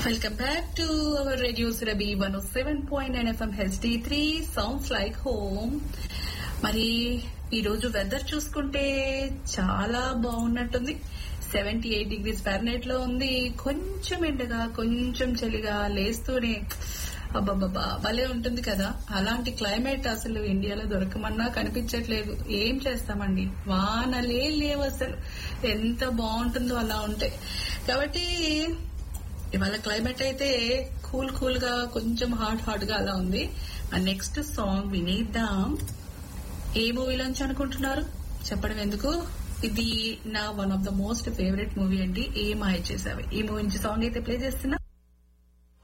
Welcome back to our radio Surabi 107.9 FM HD3 sounds like home. మరి ఈరోజు weather చూసుకుంటే చాలా బాగున్నట్టుంది సెవెంటీ ఎయిట్ డిగ్రీస్ ఫారెనైట్ లో ఉంది కొంచెం ఎండగా కొంచెం చలిగా లేస్తూనే అబ్బబ్బబ్బా భలే ఉంటుంది కదా అలాంటి క్లైమేట్ అసలు ఇండియాలో దొరకమన్నా కనిపించట్లేదు ఏం చేస్తామండి వానలే లేవు అసలు ఎంత బాగుంటుందో అలా ఉంటే కాబట్టి ఇవాళ క్లైమేట్ అయితే కూల్ కూల్ గా కొంచెం హాట్ హాట్ గా అలా ఉంది నెక్స్ట్ సాంగ్ వినేద్దాం ఏ మూవీలోంచి అనుకుంటున్నారు చెప్పడం ఎందుకు ఇది నా one of the most favourite movie అండి ఏ మాయ చేసావి ఈ మూవీ నుంచి సాంగ్ అయితే ప్లే చేస్తున్నా